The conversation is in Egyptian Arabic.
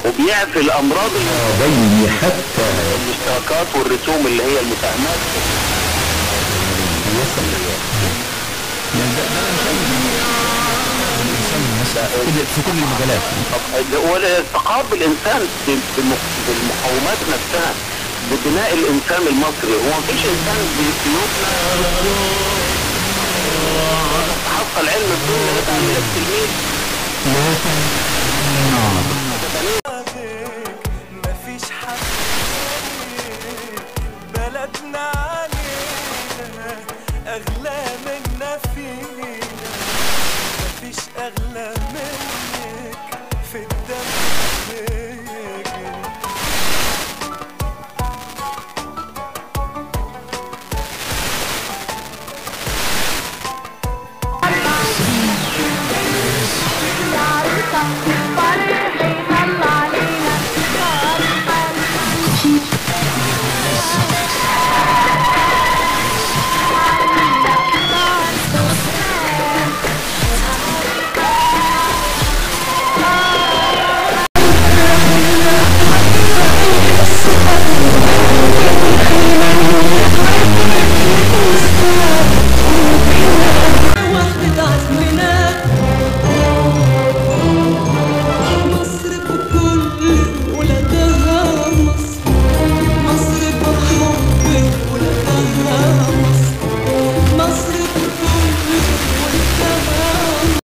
وبيعفي الامراض بيني حتى الاشتراكات والرسوم اللي هي المساهمات في كل المجالات والاستقرار بالانسان بالمقومات نفسها ببناء الانسان المصري هو مفيش انسان بيوتنا حصل علم الدنيا يبقى من التلميذ مفيش حد بلدنا علينا أغلى منا فينا مفيش أغلى منك في الدم